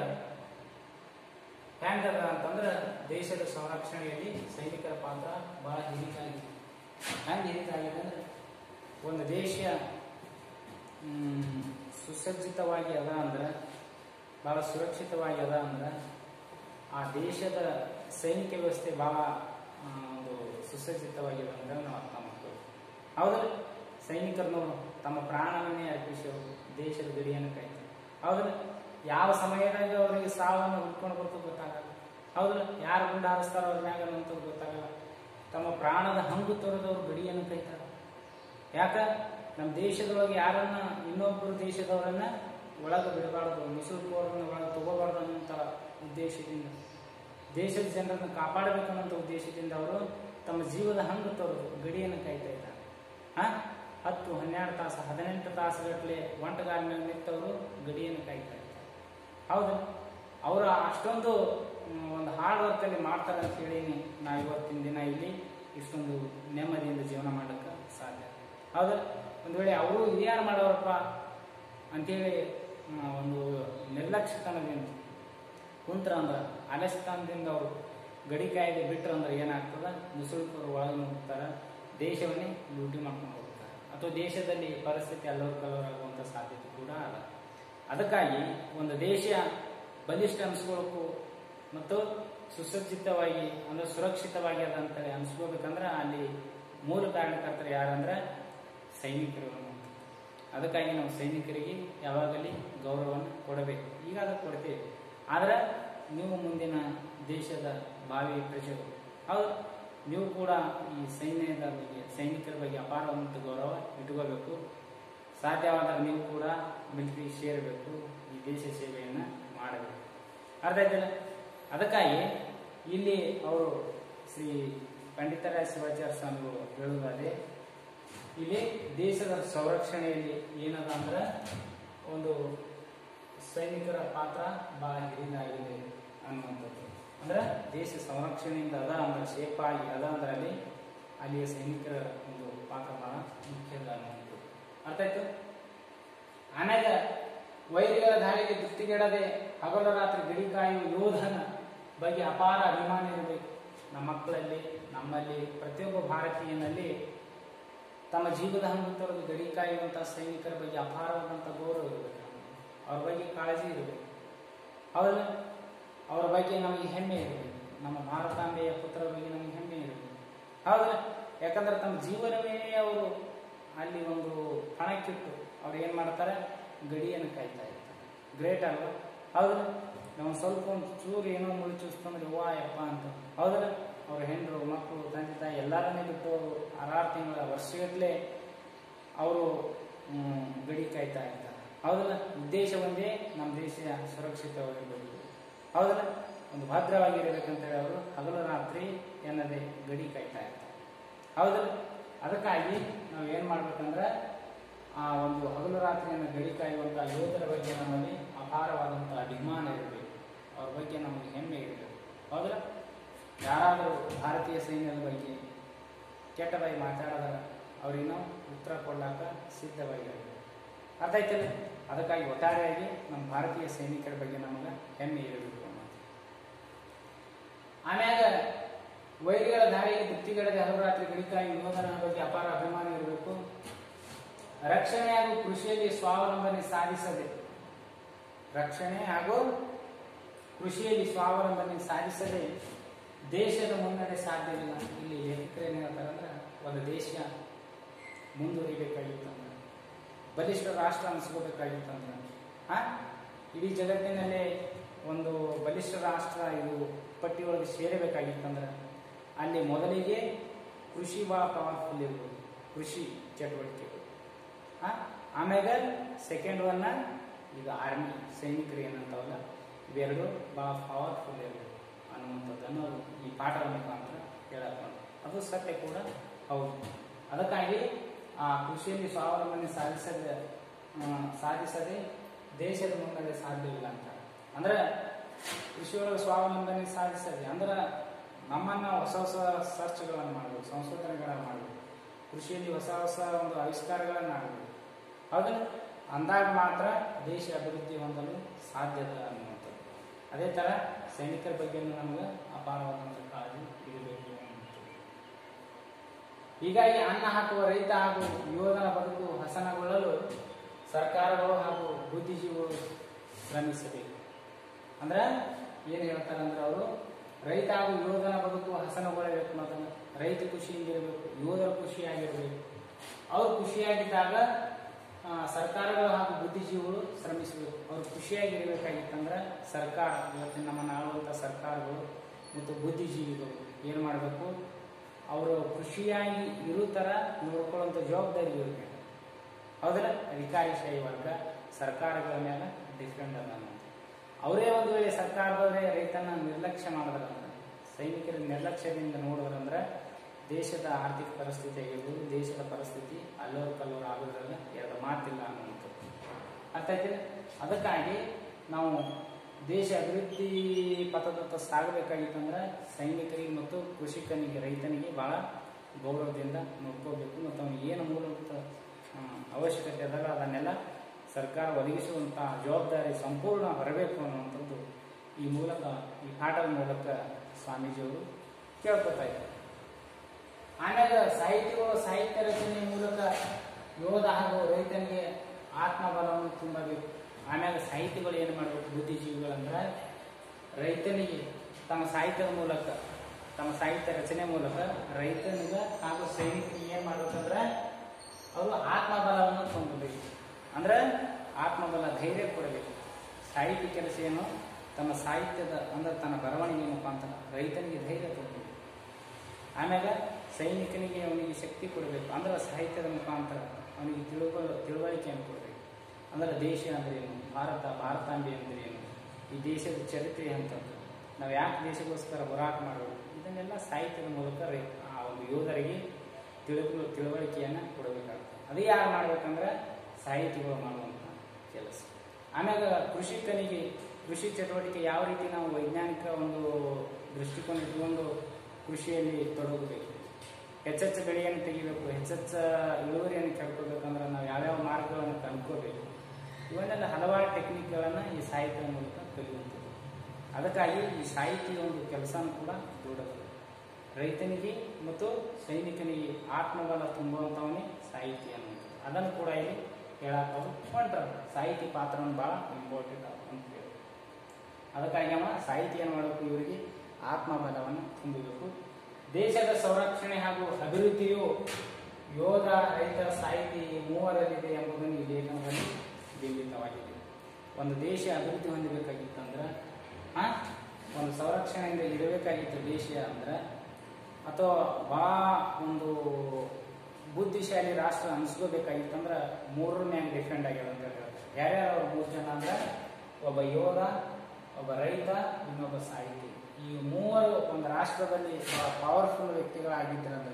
Speaker 1: ಹೆಂಗದ ಅಂತಂದ್ರೆ ದೇಶದ ಸಂರಕ್ಷಣೆಯಲ್ಲಿ ಸೈನಿಕರ ಪಾತ್ರ ಬಹಳ ಹಿರಿದಾಗಿದೆ ಹೆಂಗೆ ಹಿರಿದಾಗಿದೆ ಅಂದ್ರೆ ಒಂದು ದೇಶ ಮ್, ಸುಸಜ್ಜಿತವಾಗಿ ಅದ ಅಂದ್ರೆ ಬಹಳ ಸುರಕ್ಷಿತವಾಗಿ ಅದ ಅಂದ್ರೆ ಆ ದೇಶದ ಸೈನಿಕ ವ್ಯವಸ್ಥೆ ಬಹಳ ಆ, ಒಂದು ಸುಸಜ್ಜಿತವಾಗಿದೆ ಅಂದ್ರೆ ನಾವು ಅರ್ಥ ಮಾಡ್ಕೋಬೇಕು ಹೌದಲ್ಲ ಸೈನಿಕರನ್ನು ತಮ್ಮ ಪ್ರಾಣವನ್ನೇ ಅರ್ಪಿಸೋರು ದೇಶದ ಗಡಿಯನ್ನು ಕಾಯ್ತಾರೆ ಹೌದಲ್ಲ ಯಾವ ಸಮಯದಾಗ ಅವರಿಗೆ ಸಾವನ್ನು ಹುಡ್ಕೊಂಡು ಬರ್ತದೆ ಗೊತ್ತಾಗಲ್ಲ ಹೌದಲ್ಲ ಯಾರು ಗುಂಡು ಹಾರಿಸ್ತಾರೋ ಅವ್ರ ಮ್ಯಾಗ ಅನ್ನೋಂಥದ್ದು ಗೊತ್ತಾಗಲ್ಲ ತಮ್ಮ ಪ್ರಾಣದ ಹಂಗು ತೊರೆದವ್ರು ಗಡಿಯನ್ನು ಕಾಯ್ತಾರೆ ಯಾಕ ನಮ್ಮ ದೇಶದೊಳಗೆ ಯಾರನ್ನ ಇನ್ನೊಬ್ಬರು ದೇಶದವರನ್ನ ಒಳಗೆ ಬಿಡಬಾರ್ದು ಮುಸುಲ್ಕೋರನ್ನ ಒಳಗೆ ತಗೋಬಾರ್ದು ಅನ್ನೋಂಥ ಉದ್ದೇಶದಿಂದ ದೇಶದ ಜನರನ್ನು ಕಾಪಾಡಬೇಕು ಅನ್ನೋಂಥ ಉದ್ದೇಶದಿಂದ ಅವರು ತಮ್ಮ ಜೀವದ ಹಂಗು ತೊರೆದು ಗಡಿಯನ್ನು ಕಾಯ್ತಾ ಇದ್ದಾರೆ ಹಾ ಹತ್ತು ಹನ್ನೆರಡು ತಾಸು ಹದಿನೆಂಟು ತಾಸುಗಟ್ಟಲೆ ಒಂಟಗಾಲ ಮೇಲೆ ನಿಂತವರು ಗಡಿಯನ್ನು ಕಾಯ್ತಾ ಇದ್ದಾರೆ ಹೌದು ಅವರು ಅಷ್ಟೊಂದು ಮ್, ಒಂದು ಹಾರ್ಡ್ ವರ್ಕಲ್ಲಿ ಮಾಡ್ತಾರೆ ಅಂತ ಹೇಳಿ ನಾವು ಇವತ್ತಿನ ದಿನ ಇಲ್ಲಿ ಇಷ್ಟೊಂದು ನೆಮ್ಮದಿಯಿಂದ ಜೀವನ ಮಾಡಕ್ಕೆ ಸಾಧ್ಯ ಹೌದು ಒಂದು ವೇಳೆ ಅವರು ಹಿರಿಯರು ಮಾಡೋರಪ್ಪ ಅಂಥೇಳಿ ಆ, ಒಂದು ನಿರ್ಲಕ್ಷ್ಯತನದಿಂದ ಕುಂತ್ರ ಅಂದ್ರೆ ಅಲಸ್ತಾನದಿಂದ ಅವರು ಗಡಿ ಕಾಯ್ದೆ ಬಿಟ್ರು ಅಂದ್ರೆ ಏನಾಗ್ತದ ಮುಸುಳುಕರು ಒಳಗೆ ನುಗ್ತಾರೆ ದೇಶವನ್ನೇ ಲೂಟಿ ಮಾಡ್ಕೊಂಡು ಹೋಗ್ತಾರೆ ಅಥವಾ ದೇಶದಲ್ಲಿ ಪರಿಸ್ಥಿತಿ ಅಲ್ಲೋರ್ ಕಲ್ಲೋರಾಗುವಂಥ ಸಾಧ್ಯತೆ ಕೂಡ ಅದ ಅದಕ್ಕಾಗಿ ಒಂದು ದೇಶ ಬಲಿಷ್ಠ ಅನಿಸ್ಕೊಳ್ಳೋಕ್ಕೂ ಮತ್ತು ಸುಸಜ್ಜಿತವಾಗಿ ಅಂದ್ರೆ ಸುರಕ್ಷಿತವಾಗಿ ಅದ ಅಂತೇಳಿ ಅನಿಸ್ಕೋಬೇಕಂದ್ರೆ ಅಲ್ಲಿ ಮೂಲ ಕಾರಣಕರ್ತರು ಯಾರಂದ್ರೆ ಸೈನಿಕರು ಅನ್ನುವಂಥದ್ದು. ಅದಕ್ಕಾಗಿ ನಾವು ಸೈನಿಕರಿಗೆ ಯಾವಾಗಲಿ ಗೌರವವನ್ನು ಕೊಡಬೇಕು ಈಗ ಅದಕ್ಕೆ ಕೊಡ್ತೇವೆ ಆದ್ರೆ ನೀವು ಮುಂದಿನ ದೇಶದ ಭಾವಿ ಪ್ರಜೆಗಳು ಹೌದು ನೀವು ಕೂಡ ಈ ಸೈನ್ಯದ ಬಗ್ಗೆ ಸೈನಿಕರ ಬಗ್ಗೆ ಅಪಾರವಾದಂಥ ಗೌರವ ಇಟ್ಕೋಬೇಕು ಸಾಧ್ಯವಾದರೆ ನೀವು ಕೂಡ ಮಿಲಿಟರಿ ಸೇರಬೇಕು ಈ ದೇಶ ಸೇವೆಯನ್ನು ಮಾಡಬೇಕು ಅರ್ಥ ಆಯ್ತಲ್ಲ ಅದಕ್ಕಾಗಿ ಇಲ್ಲಿ ಅವರು ಶ್ರೀ ಪಂಡಿತರಾಯ ಶಿವಾಚಾರ್ಯ ಸ್ವಾಮಿಗಳು ಹೇಳುವುದಾದ್ರೆ ಇಲ್ಲಿ ದೇಶದ ಸಂರಕ್ಷಣೆಯಲ್ಲಿ ಏನದ ಅಂದ್ರೆ ಒಂದು ಸೈನಿಕರ ಪಾತ್ರ ಬಹಳ ಹಿರಿದಾಗಿದೆ ಅನ್ನುವಂಥದ್ದು ಅಂದ್ರೆ ದೇಶ ಸಂರಕ್ಷಣೆಯಿಂದ ಅದ ಅಂದ್ರೆ ಶೇಪ್ ಆಗಿ ಅದ ಅಂದ್ರೆ ಅಲ್ಲಿ ಅಲ್ಲಿಯ ಸೈನಿಕರ ಒಂದು ಪಾತ್ರ ಬಹಳ ಮುಖ್ಯದ ಅನ್ನುವಂಥದ್ದು ಅರ್ಥ ಆಯ್ತು ಆಮ್ಯಾಗ ವೈರಿಗಳ ದಾಳಿಗೆ ದೃಷ್ಟಿಗೆಡದೆ ಹಗಲು ರಾತ್ರಿ ಗಡಿ ಕಾಯುವ ಯೋಧನ ಬಗ್ಗೆ ಅಪಾರ ಅಭಿಮಾನ ಇರಬೇಕು ನಮ್ಮ ಮಕ್ಕಳಲ್ಲಿ ನಮ್ಮಲ್ಲಿ ಪ್ರತಿಯೊಬ್ಬ ಭಾರತೀಯನಲ್ಲಿ ತಮ್ಮ ಜೀವದ ಹಂಗು ತೊರೆದು ಗಡಿ ಕಾಯುವಂಥ ಸೈನಿಕರ ಬಗ್ಗೆ ಅಪಾರವಾದಂಥ ಗೌರವ ಇರಬೇಕು ಅವ್ರ ಬಗ್ಗೆ ಕಾಳಜಿ ಇರಬೇಕು ಹೌದಲ್ಲ ಅವರ ಬಗ್ಗೆ ನಮಗೆ ಹೆಮ್ಮೆ ಇರಬೇಕು ನಮ್ಮ ಭಾರತಾಂಬೆಯ ಪುತ್ರರ ಬಗ್ಗೆ ನಮಗೆ ಹೆಮ್ಮೆ ಇರಬೇಕು ಹೌದಲ್ಲ ಯಾಕಂದ್ರೆ ತಮ್ಮ ಜೀವನವೇ ಅವರು ಅಲ್ಲಿ ಒಂದು ಹಣಕ್ಕಿಟ್ಟು ಅವ್ರು ಏನು ಮಾಡ್ತಾರೆ ಗಡಿಯನ್ನು ಕಾಯ್ತಾ ಇರ್ತಾರೆ ಗ್ರೇಟ್ ಅಲ್ವಾ ಹೌದಲ್ಲ ನಾವು ಸ್ವಲ್ಪ ಒಂದು ಚೂರು ಏನೋ ಮುಳಿ ಚೂಸ್ತಂದ್ರೆ ವಾ ಯಪ್ಪ ಅಂತ ಹೌದಲ್ಲ ಅವ್ರ ಹೆಂಡರು ಮಕ್ಕಳು ತಂದೆ ತಾಯಿ ಎಲ್ಲರನ್ನೇ ಬಿಟ್ಟು ಆರಾರು ತಿಂಗಳ ವರ್ಷಗಟ್ಟಲೆ ಅವರು ಗಡಿ ಕಾಯ್ತಾ ಇರ್ತಾರೆ ಹೌದಲ್ಲ ಉದ್ದೇಶ ಒಂದೇ ನಮ್ಮ ದೇಶ ಸುರಕ್ಷಿತವಾಗಿರಬೇಕು ಹೌದಲ್ಲ ಒಂದು ಭದ್ರವಾಗಿರಬೇಕಂತೇಳಿ ಅವರು ಹಗಲು ರಾತ್ರಿ ಎನ್ನದೆ ಗಡಿ ಕಾಯ್ತಾ ಇರ್ತಾರೆ ಹೌದಲ್ಲ ಅದಕ್ಕಾಗಿ ನಾವು ಏನು ಮಾಡ್ಬೇಕಂದ್ರೆ ಆ ಒಂದು ಹಗಲು ರಾತ್ರಿಯನ್ನು ಗಡಿ ಕಾಯುವಂಥ ಯೋಧರ ಬಗ್ಗೆ ನಮ್ಮಲ್ಲಿ ಅಪಾರವಾದಂಥ ಅಭಿಮಾನ ಇರಬೇಕು ಅವ್ರ ಬಗ್ಗೆ ನಮಗೆ ಹೆಮ್ಮೆ ಇರಬೇಕು ಹೌದಲ್ಲ ಯಾರಾದರೂ ಭಾರತೀಯ ಸೈನ್ಯದ ಬಗ್ಗೆ ಕೆಟ್ಟದಾಗಿ ಮಾತಾಡಿದ್ರೆ ಅವ್ರಿಗೆ ನಾವು ಉತ್ತರ ಕೊಡ್ಲಾಕ ಸಿದ್ಧವಾಗಿರಬೇಕು ಅರ್ಥ ಆಯ್ತಲ್ಲ ಅದಕ್ಕಾಗಿ ಒಟ್ಟಾರೆಯಾಗಿ ನಮ್ಮ ಭಾರತೀಯ ಸೈನಿಕರ ಬಗ್ಗೆ ನಮಗೆ ಹೆಮ್ಮೆ ಇರಬೇಕು ಅನ್ನೋದು ಆಮ್ಯಾಗ ವೈರಿಗಳ ದಾಳಿಗೆ ಬುತ್ತಿಗಡದೆ ಹಗಲು ರಾತ್ರಿ ಗಡಿಕಾಯಿ ಯೋಧನ ಬಗ್ಗೆ ಅಪಾರ ಅಭಿಮಾನ ಇರಬೇಕು ರಕ್ಷಣೆ ಹಾಗೂ ಕೃಷಿಯಲ್ಲಿ ಸ್ವಾವಲಂಬನೆ ಸಾಧಿಸದೆ ರಕ್ಷಣೆ ಹಾಗೂ ಕೃಷಿಯಲ್ಲಿ ಸ್ವಾವಲಂಬನೆ ಸಾಧಿಸದೆ ದೇಶದ ಮುನ್ನಡೆ ಸಾಧ್ಯವಿಲ್ಲ ಇಲ್ಲಿ ಲೇಖಕರು ಏನ್ ಹೇಳ್ತಾರಂದ್ರೆ ಒಂದು ದೇಶ ಮುಂದುವರಿಬೇಕಾಗಿತ್ತಂದ್ರೆ ಬಲಿಷ್ಠ ರಾಷ್ಟ್ರ ಅನಿಸ್ಕೋಬೇಕಾಗಿತ್ತಂದ್ರೆ ಆ ಇಡೀ ಜಗತ್ತಿನಲ್ಲೇ ಒಂದು ಬಲಿಷ್ಠ ರಾಷ್ಟ್ರ ಇದು ಪಟ್ಟಿಯೊಳಗೆ ಸೇರಬೇಕಾಗಿತ್ತಂದ್ರೆ ಅಲ್ಲಿ ಮೊದಲಿಗೆ ಕೃಷಿ ಭಾಳ ಪವರ್ಫುಲ್ ಇರ್ಬೋದು ಕೃಷಿ ಚಟುವಟಿಕೆಗಳು ಆ ಆಮ್ಯಾಗ ಸೆಕೆಂಡ್ ಒನ್ನ ಈಗ ಆರ್ಮಿ ಸೈನಿಕರು ಏನಂತಾವಲ್ಲ ಇವೆರಡು ಭಾಳ ಪವರ್ಫುಲ್ ಇರಬೇಕು ಅನ್ನುವಂಥದ್ದನ್ನು ಅವರು ಈ ಪಾಠದ ಮುಖಾಂತರ ಹೇಳಕ್ಕೆ ಅದು ಸತ್ಯ ಕೂಡ ಹೌದು ಅದಕ್ಕಾಗಿ ಆ ಕೃಷಿಯಲ್ಲಿ ಸ್ವಾವಲಂಬನೆ ಸಾಧಿಸದೆ ಆ, ಸಾಧಿಸದೆ ದೇಶದ ಮುನ್ನಡೆ ಸಾಧ್ಯವಿಲ್ಲ ಅಂತ ಅಂದ್ರೆ ಕೃಷಿಯೊಳಗೆ ಸ್ವಾವಲಂಬನೆ ಸಾಧಿಸದೆ ಅಂದ್ರೆ ನಮ್ಮನ್ನ ಹೊಸ ಹೊಸ ಸರ್ಚ್ಗಳನ್ನು ಮಾಡಬೇಕು ಸಂಶೋಧನೆಗಳನ್ನು ಮಾಡಬೇಕು ಕೃಷಿಯಲ್ಲಿ ಹೊಸ ಹೊಸ ಒಂದು ಆವಿಷ್ಕಾರಗಳನ್ನು ಮಾಡಬೇಕು ಹೌದಲ್ಲ ಅಂದಾಗ ಮಾತ್ರ ದೇಶ ಅಭಿವೃದ್ಧಿ ಹೊಂದಲು ಸಾಧ್ಯದ ಅನ್ನುವಂಥದ್ದು ಅದೇ ಥರ ಸೈನಿಕರ ಬಗ್ಗೆನೂ ನಮ್ಗೆ ಅಪಾರವಾದಂಥ ಕಾಳಜಿ ಇರಬೇಕು ಅನ್ನುವಂಥದ್ದು ಹೀಗಾಗಿ ಅನ್ನ ಹಾಕುವ ರೈತ ಹಾಗೂ ಯೋಧನ ಬದುಕು ಹಸನಗೊಳ್ಳಲು ಸರ್ಕಾರಗಳು ಹಾಗೂ ಬುದ್ಧಿಜೀವಿಗಳು ಶ್ರಮಿಸಬೇಕು ಅಂದ್ರೆ ಏನು ಹೇಳ್ತಾರೆ ಅಂದ್ರೆ ಅವರು ರೈತ ಹಾಗೂ ಯೋಧನ ಬದುಕು ಹಸನಗೊಳ್ಳಬೇಕು ಅನ್ನೋದನ್ನ ರೈತ ಖುಷಿಯಿಂದ ಇರಬೇಕು ಯೋಧರ ಖುಷಿಯಾಗಿರಬೇಕು ಅವ್ರು ಖುಷಿಯಾಗಿದ್ದಾಗ ಆ, ಸರ್ಕಾರಗಳು ಹಾಗೂ ಬುದ್ಧಿಜೀವಿಗಳು ಶ್ರಮಿಸಬೇಕು ಅವ್ರು ಖುಷಿಯಾಗಿರ್ಬೇಕಾಗಿತ್ತಂದ್ರೆ ಸರ್ಕಾರ ಇವತ್ತಿನ ನಮ್ಮನ್ನು ಆಳುವಂಥ ಸರ್ಕಾರಗಳು ಮತ್ತು ಬುದ್ಧಿಜೀವಿಗಳು ಏನು ಮಾಡಬೇಕು ಅವರು ಖುಷಿಯಾಗಿ ಇರೋ ಥರ ನೋಡ್ಕೊಳ್ಳುವಂಥ ಜವಾಬ್ದಾರಿ ಇರಬೇಕು ಹೌದಲ್ಲ ಅಧಿಕಾರಿಶಾಹಿ ವರ್ಗ ಸರ್ಕಾರಗಳ ಮೇಲೆ ಡಿಪೆಂಡ್ ಅದ ಅನ್ನೋದು. ಅವರೇ ಒಂದು ವೇಳೆ ಸರ್ಕಾರದವರೇ ರೈತನ ನಿರ್ಲಕ್ಷ್ಯ ಮಾಡಿದ್ರಂದ್ರೆ ಸೈನಿಕರ ನಿರ್ಲಕ್ಷ್ಯದಿಂದ ನೋಡಿದ್ರಂದ್ರೆ ದೇಶದ ಆರ್ಥಿಕ ಪರಿಸ್ಥಿತಿ ಆಗಿರ್ಬೋದು ದೇಶದ ಪರಿಸ್ಥಿತಿ ಅಲ್ಲೋರು ಕಲ್ಲೋರು ಆಗೋದ್ರಲ್ಲ ಎರಡು ಮಾತಿಲ್ಲ ಅನ್ನುವಂಥದ್ದು ಅರ್ಥ ಆಯ್ತಿಲ್ಲ ಅದಕ್ಕಾಗಿ ನಾವು ದೇಶ ಅಭಿವೃದ್ಧಿ ಪಥದತ್ತ ಸಾಗಬೇಕಾಗಿತ್ತಂದ್ರೆ ಸೈನಿಕರಿಗೆ ಮತ್ತು ಕೃಷಿಕನಿಗೆ ರೈತನಿಗೆ ಬಹಳ ಗೌರವದಿಂದ ನೋಡ್ಕೋಬೇಕು ಮತ್ತು ಅವನಿಗೆ ಏನು ಮೂಲಭೂತ ಆ, ಅವಶ್ಯಕತೆ ಅದಲ್ಲ ಅದನ್ನೆಲ್ಲ ಸರ್ಕಾರ ಒದಗಿಸುವಂತಹ ಜವಾಬ್ದಾರಿ ಸಂಪೂರ್ಣ ಬರಬೇಕು ಅನ್ನುವಂಥದ್ದು ಈ ಮೂಲಕ ಈ ಪಾಠದ ಮೂಲಕ ಸ್ವಾಮೀಜಿಯವರು ಕೇಳ್ಕೊತಾ ಇದ್ದಾರೆ ಆಮ್ಯಾಗ ಸಾಹಿತ್ಯಗಳು ಸಾಹಿತ್ಯ ರಚನೆ ಮೂಲಕ ಯೋಧ ಹಾಗೂ ರೈತನಿಗೆ ಆತ್ಮಬಲವನ್ನು ತುಂಬಬೇಕು ಆಮ್ಯಾಗ ಸಾಹಿತಿಗಳು ಏನು ಮಾಡಬೇಕು ಬುದ್ಧಿಜೀವಿಗಳಂದ್ರೆ ರೈತನಿಗೆ ತಮ್ಮ ಸಾಹಿತ್ಯದ ಮೂಲಕ ತಮ್ಮ ಸಾಹಿತ್ಯ ರಚನೆ ಮೂಲಕ ರೈತನಿಗೆ ಹಾಗೂ ಸೈನಿಕರಿಗೆ ಏನು ಮಾಡ್ಬೇಕಂದ್ರೆ ಅವರು ಆತ್ಮಬಲವನ್ನು ತುಂಬಬೇಕು ಅಂದ್ರೆ ಆತ್ಮಬಲ ಧೈರ್ಯ ಕೊಡಬೇಕು ಸಾಹಿತ್ಯ ಕೆಲಸ ಏನು ತಮ್ಮ ಸಾಹಿತ್ಯದ ಅಂದ್ರೆ ತನ್ನ ಬರವಣಿಗೆ ಮುಖಾಂತರ ರೈತನಿಗೆ ಧೈರ್ಯ ತುಂಬಬೇಕು ಆಮ್ಯಾಗ ಸೈನಿಕನಿಗೆ ಅವನಿಗೆ ಶಕ್ತಿ ಕೊಡಬೇಕು ಅಂದ್ರೆ ಸಾಹಿತ್ಯದ ಮುಖಾಂತರ ಅವನಿಗೆ ತಿಳುವ ತಿಳುವಳಿಕೆಯನ್ನು ಕೊಡಬೇಕು ಅಂದ್ರೆ ದೇಶ ಅಂದ್ರೆ ಏನು ಭಾರತ ಭಾರತಾಂಬೆ ಅಂದ್ರೆ ಏನು ಈ ದೇಶದ ಚರಿತ್ರೆ ಅಂತದ್ದು ನಾವು ಯಾಕೆ ದೇಶಕ್ಕೋಸ್ಕರ ಹೋರಾಟ ಮಾಡಬೇಕು ಇದನ್ನೆಲ್ಲ ಸಾಹಿತ್ಯದ ಮೂಲಕ ರೈ ಆ ಒಂದು ಯೋಧರಿಗೆ ತಿಳುವ ತಿಳುವಳಿಕೆಯನ್ನು ಕೊಡಬೇಕಾಗ್ತದೆ ಅದು ಯಾರು ಮಾಡ್ಬೇಕಂದ್ರೆ ಸಾಹಿತಿಗಳು ಮಾಡುವಂಥ ಕೆಲಸ ಆಮ್ಯಾಗ ಕೃಷಿಕನಿಗೆ ಕೃಷಿ ಚಟುವಟಿಕೆ ಯಾವ ರೀತಿ ನಾವು ವೈಜ್ಞಾನಿಕ ಒಂದು ದೃಷ್ಟಿಕೋನ ಇಟ್ಕೊಂಡು ಕೃಷಿಯಲ್ಲಿ ತೊಡಗಬೇಕು ಹೆಚ್ಚೆಚ್ಚು ಬೆಳೆಯನ್ನು ತೆಗಿಬೇಕು ಹೆಚ್ಚೆಚ್ಚ ಇಳುವರಿಯನ್ನು ಕೆಡ್ಕೋಬೇಕಂದ್ರೆ ನಾವು ಯಾವ್ಯಾವ ಮಾರ್ಗಗಳನ್ನು ಕಂಡ್ಕೋಬೇಕು ಇವನ್ನೆಲ್ಲ ಹಲವಾರು ಟೆಕ್ನಿಕ್ಗಳನ್ನು ಈ ಸಾಹಿತ್ಯದ ಮೂಲಕ ಕಲಿಯುವಂಥದ್ದು ಅದಕ್ಕಾಗಿ ಈ ಸಾಹಿತ್ಯ ಒಂದು ಕೆಲಸನೂ ಕೂಡ ದೊಡ್ಡದು ರೈತನಿಗೆ ಮತ್ತು ಸೈನಿಕನಿಗೆ ಆತ್ಮಬಲ ತುಂಬುವಂಥವನೇ ಸಾಹಿತ್ಯ ಅನ್ನುವಂಥದ್ದು ಅದನ್ನು ಕೂಡ ಇಲ್ಲಿ ಹೇಳಕ್ಕೆ ಅವರು ಹೊಂಟ್ರ ಸಾಹಿತ್ಯ ಪಾತ್ರವನ್ನು ಭಾಳ ಇಂಪಾರ್ಟೆಂಟ್ ಅಂತ ಹೇಳಿ ಅದಕ್ಕಾಗಿ ಅವ ಸಾಹಿತ್ಯ ಏನು ಮಾಡಬೇಕು ಇವರಿಗೆ ಆತ್ಮಬಲವನ್ನು ತುಂಬಬೇಕು ದೇಶದ ಸಂರಕ್ಷಣೆ ಹಾಗೂ ಅಭಿವೃದ್ಧಿಯು ಯೋಧ ರೈತ ಸಾಹಿತಿ ಈ ಮೂವರಲ್ಲಿದೆ ಎಂಬುದನ್ನು ಈ ಲೇಖನದಲ್ಲಿ ಬಿಂಬಿತವಾಗಿದೆ ಒಂದು ದೇಶ ಅಭಿವೃದ್ಧಿ ಹೊಂದಬೇಕಾಗಿತ್ತಂದ್ರೆ ಆ, ಒಂದು ಸಂರಕ್ಷಣೆಯಿಂದ ಇರಬೇಕಾಗಿತ್ತು ದೇಶ ಅಂದ್ರೆ ಅಥವಾ ಭಾಳ ಒಂದು ಬುದ್ಧಿಶಾಲಿ ರಾಷ್ಟ್ರ ಅನ್ಸ್ಕೋಬೇಕಾಗಿತ್ತಂದ್ರೆ ಮೂರರ ಮ್ಯಾಗ ಡಿಫೆಂಡ್ ಆಗ್ಯಾವ ಅಂತ ಹೇಳ್ತಾರೆ ಯಾರ್ಯಾರು ಅವ್ರು ಮೂರು ಜನ ಅಂದ್ರೆ ಒಬ್ಬ ಯೋಧ ಒಬ್ಬ ರೈತ ಇನ್ನೊಬ್ಬ ಸಾಹಿತಿ ಈ ಮೂವರು ಒಂದು ರಾಷ್ಟ್ರದಲ್ಲಿ ಪವರ್ಫುಲ್ ವ್ಯಕ್ತಿಗಳಾಗಿದ್ದರಂದ್ರೆ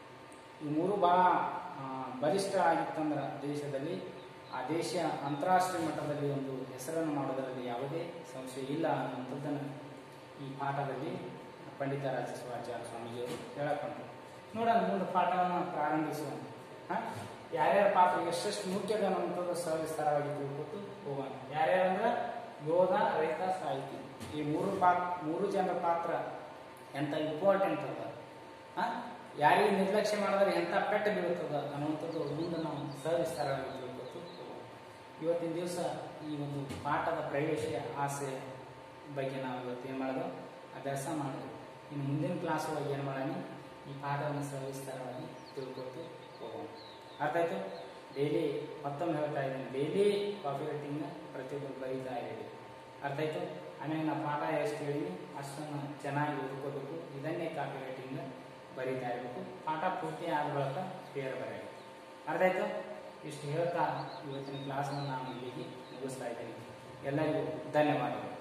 Speaker 1: ಈ ಮೂರು ಭಾಳ ಆ, ಬಲಿಷ್ಠ ಆಗಿತ್ತಂದ್ರೆ ದೇಶದಲ್ಲಿ ಆ ದೇಶ ಅಂತಾರಾಷ್ಟ್ರೀಯ ಮಟ್ಟದಲ್ಲಿ ಒಂದು ಹೆಸರನ್ನು ಮಾಡೋದರಲ್ಲಿ ಯಾವುದೇ ಸಂಶಯ ಇಲ್ಲ ಅನ್ನುವಂಥದ್ದನ್ನು ಈ ಪಾಠದಲ್ಲಿ ಪಂಡಿತ ರಾಜ ಶಿವಾಚಾರ್ಯ ಸ್ವಾಮೀಜಿಯವರು ಹೇಳಕೊಂಡ್ರು ನೋಡೋಣ ಮುಂದೆ ಪಾಠವನ್ನು ಪ್ರಾರಂಭಿಸೋಣ ಹಾಂ ಯಾರ್ಯಾರ ಪಾತ್ರ ಎಷ್ಟೆಷ್ಟು ಮುಖ್ಯದ ಅನ್ನುವಂಥದ್ದು ಸವಿಸ್ತಾರವಾಗಿ ತಿಳ್ಕೊಟ್ಟು ಹೋಗೋಣ ಯಾರ್ಯಾರಂದ್ರೆ ಯೋಧ ರೈತ ಸಾಹಿತಿ ಈ ಮೂರು ಪಾತ್ರ ಮೂರು ಜನರ ಪಾತ್ರ ಎಂಥ ಇಂಪಾರ್ಟೆಂಟ್ ಅದ ಹಾಂ ಯಾರಿಗೆ ನಿರ್ಲಕ್ಷ್ಯ ಮಾಡಿದ್ರೆ ಎಂಥ ಪೆಟ್ಟು ಬೀಳುತ್ತದ ಅನ್ನುವಂಥದ್ದು ಮುಂದೆ ನಾವು ಸವಿಸ್ತಾರವಾಗಿ ತಿಳ್ಕೊಟ್ಟು ಹೋಗೋಣ ಇವತ್ತಿನ ದಿವಸ ಈ ಒಂದು ಪಾಠದ ಪ್ರವೇಶ ಆಸೆ ಬಗ್ಗೆ ನಾವು ಇವತ್ತು ಏನು ಮಾಡೋದು ಅಭ್ಯಾಸ ಮಾಡೋದು ಇನ್ನು ಮುಂದಿನ ಕ್ಲಾಸ್ ಒಳಗೆ ಏನು ಮಾಡೋಣ ಈ ಪಾಠವನ್ನು ಸವಿಸ್ತಾರವಾಗಿ ತಿಳ್ಕೊತು ಹೋಗೋಣ ಅರ್ಥ ಆಯ್ತು ಡೈಲಿ ಮತ್ತೊಮ್ಮೆ ಹೇಳ್ತಾ ಇದ್ದೀನಿ ಡೈಲಿ ಕಾಫಿ ರೈಟಿಂಗ್ನ ಪ್ರತಿಯೊಬ್ಬರು ಬರೀತಾ ಇದ್ದೀವಿ ಅರ್ಥ ಆಯ್ತು ಆಮೇಲೆ ನಾವು ಪಾಠ ಎಷ್ಟು ಹೇಳಿದ್ವಿ ಅಷ್ಟನ್ನು ಚೆನ್ನಾಗಿ ಓದ್ಕೋಬೇಕು ಇದನ್ನೇ ಕಾಫಿ ರೈಟಿಂಗ್ ಬರೀತಾ ಇರಬೇಕು ಪಾಠ ಪೂರ್ತಿ ಆದ ಬಳಿಕ ಕ್ಲಿಯರ್ ಬರೆಯಬೇಕು ಅರ್ಥ ಆಯ್ತು ಇಷ್ಟು ಹೇಳ್ತಾ ಇವತ್ತಿನ ಕ್ಲಾಸನ್ನು ನಾನು ಇಲ್ಲಿಗೆ ಮುಗಿಸ್ತಾ ಇದ್ದೀನಿ ಎಲ್ಲರಿಗೂ ಧನ್ಯವಾದಗಳು